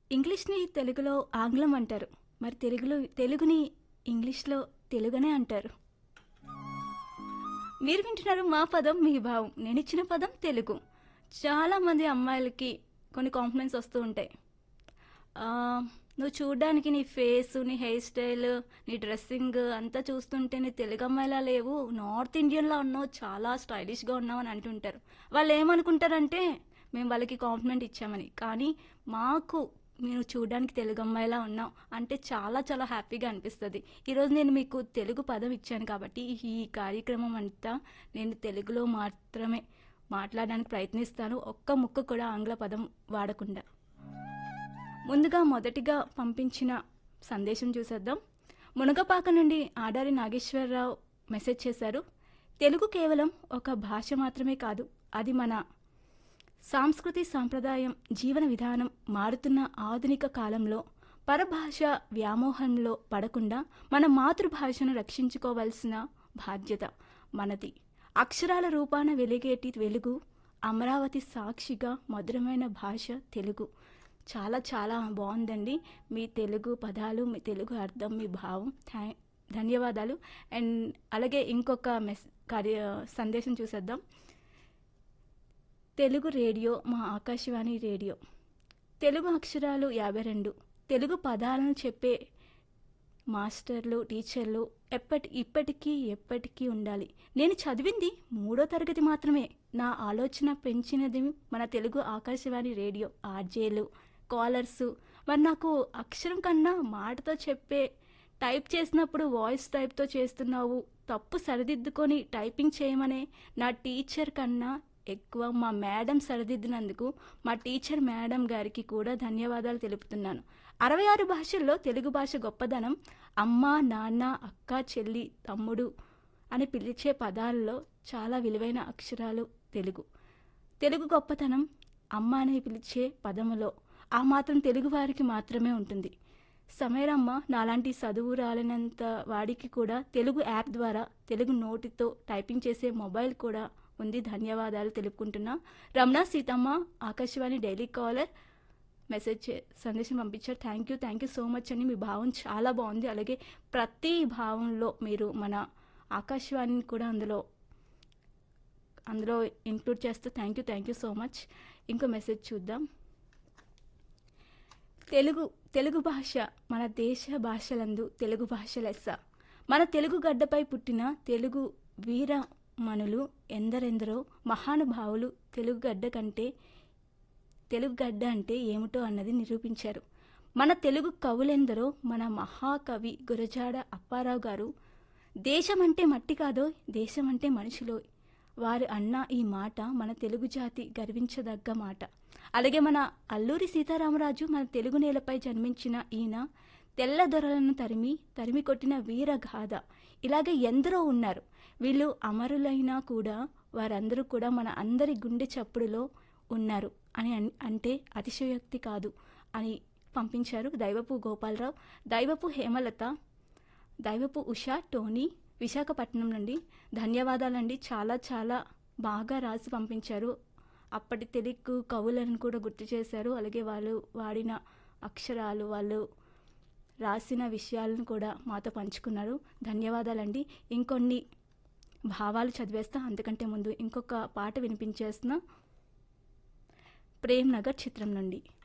ఇంగ్లీష్‌ని తెలుగులో ఆంగ్లం అంటారు. మరి తెలుగులో తెలుగుని ఇంగ్లీష్‌లో తెలుగనే అంటారు. మీరు వింటున్నారు మా పదం మీ భావం. నేనిచ్చిన పదం తెలుగు. చాలామంది అమ్మాయిలకి కొన్ని కాంప్లిమెంట్స్ వస్తూ ఉంటాయి. ఆహ్, నువ్వు చూడ్డానికి నీ ఫేసు, నీ హెయిర్ స్టైల్, నీ డ్రెస్సింగ్ అంతా చూస్తుంటే నీ తెలుగు అమ్మాయిలా లేవు. నార్త్ ఇండియన్‌లా ఉన్నావు. చాలా స్టైలిష్‌గా ఉన్నావు అని అంటుంటారు. వాళ్ళేమనుకుంటారంటే మేము వాళ్ళకి కాంప్లిమెంట్ ఇచ్చామని. కానీ మాకు మీరు చూడ్డానికి తెలుగు అమ్మాయిలా ఉన్నావు అంటే చాలా చాలా హ్యాపీగా అనిపిస్తది. ఈరోజు నేను మీకు తెలుగు పదం ఇచ్చాను కాబట్టి ఈ కార్యక్రమం అంతా నేను తెలుగులో మాత్రమే మాట్లాడడానికి ప్రయత్నిస్తాను. ఒక్క ముక్క కూడా ఆంగ్ల పదం వాడకుండా. ముందుగా మొదటిగా పంపించిన సందేశం చూసేద్దాం. మునగపాక నుండి ఆడారి నాగేశ్వరరావు మెసేజ్ చేశారు. తెలుగు కేవలం ఒక భాష మాత్రమే కాదు. అది మన సాంస్కృతి సాంప్రదాయం, జీవన విధానం. మారుతున్న ఆధునిక కాలంలో పరభాష వ్యామోహంలో పడకుండా మన మాతృభాషను రక్షించుకోవాల్సిన బాధ్యత మనది. అక్షరాల రూపాన వెలిగేటి వెలుగు అమరావతి సాక్షిగా మధురమైన భాష తెలుగు. చాలా చాలా బావుందండి. మీ తెలుగు పదాలు, మీ తెలుగు అర్థం, మీ భావం. థ్యా ధన్యవాదాలు. అండ్ అలాగే ఇంకొక మెస్ కార్య సందేశం చూసేద్దాం. తెలుగు రేడియో మా ఆకాశవాణి రేడియో. తెలుగు అక్షరాలు 52. తెలుగు పదాలను చెప్పే మాస్టర్లు, టీచర్లు ఎప్పటి ఇప్పటికీ ఎప్పటికీ ఉండాలి. నేను చదివింది మూడో తరగతి మాత్రమే. నా ఆలోచన పెంచినది మన తెలుగు ఆకాశవాణి రేడియో. ఆర్జేలు, కాలర్సు మరి నాకు అక్షరం కన్నా మాటతో చెప్పే టైప్ చేసినప్పుడు వాయిస్ టైప్‌తో చేస్తున్నావు. తప్పు సరిదిద్దుకొని టైపింగ్ చేయమనే నా టీచర్ కన్నా ఎక్కువ మా మేడం సరిదిద్దినందుకు మా టీచర్ మేడం గారికి కూడా ధన్యవాదాలు తెలుపుతున్నాను. 66 భాషల్లో తెలుగు భాష గొప్పదనం అమ్మ, నాన్న, అక్క, చెల్లి, తమ్ముడు అని పిలిచే పదాల్లో చాలా విలువైన అక్షరాలు తెలుగు. తెలుగు గొప్పతనం అమ్మ అని పిలిచే పదములో ఆ మాత్రం తెలుగు వారికి మాత్రమే ఉంటుంది. సమేరమ్మ నాలాంటి చదువు రాలేనంత వాడికి కూడా తెలుగు యాప్ ద్వారా తెలుగు నోటితో టైపింగ్ చేసే మొబైల్ కూడా ఉంది. ధన్యవాదాలు తెలుపుకుంటున్నా. Ramana Seethamma Akashvani daily caller message చే సందేశం పంపించారు. Thank you. Thank you so much అండి. మీ భావం చాలా బావుంది. అలాగే ప్రతి భావంలో మీరు మన ఆకాశవాణిని కూడా అందులో అందులో ఇంక్లూడ్ చేస్తూ thank you. Thank you so much. ఇంకో మెసేజ్ చూద్దాం. తెలుగు తెలుగు భాష మన దేశ భాషలందు తెలుగు భాష లెస్స. మన తెలుగు గడ్డపై పుట్టిన తెలుగు వీరమణులు ఎందరెందరో మహానుభావులు తెలుగు గడ్డ కంటే తెలుగు గడ్డ అంటే ఏమిటో అన్నది నిరూపించారు. మన తెలుగు కవులెందరో మన మహాకవి గురజాడ అప్పారావు గారు దేశమంటే మట్టి కాదోయ్ దేశమంటే మనుషులోయ్ వారు అన్న ఈ మాట మన తెలుగు జాతి గర్వించదగ్గ మాట. అలాగే మన అల్లూరి సీతారామరాజు మన తెలుగు నేలపై జన్మించిన ఈయన తెల్ల దొరలను తరిమి తరిమి కొట్టిన వీర గాథ. ఇలాగే ఎందరో ఉన్నారు. వీళ్ళు అమరులైనా కూడా వారందరూ కూడా మన అందరి గుండె చప్పుడులో ఉన్నారు అని అన్ అంటే అతిశయోక్తి కాదు అని పంపించారు. దైవపు గోపాలరావు, దైవపు హేమలత, దైవపు ఉష, టోనీ విశాఖపట్నం నుండి ధన్యవాదాలండి. చాలా చాలా బాగా రాసి పంపించారు. అప్పటి తెలుగు కవులను కూడా గుర్తు చేశారు. అలాగే వాళ్ళు వాడిన అక్షరాలు, వాళ్ళు రాసిన విషయాలను కూడా మాతో పంచుకున్నారు. ధన్యవాదాలండి. ఇంకొన్ని భావాలు చదివేస్తా. అంతకంటే ముందు ఇంకొక పాట వినిపించేస్తున్నా. 'ప్రేమ్ నగర్' చిత్రం నుండి.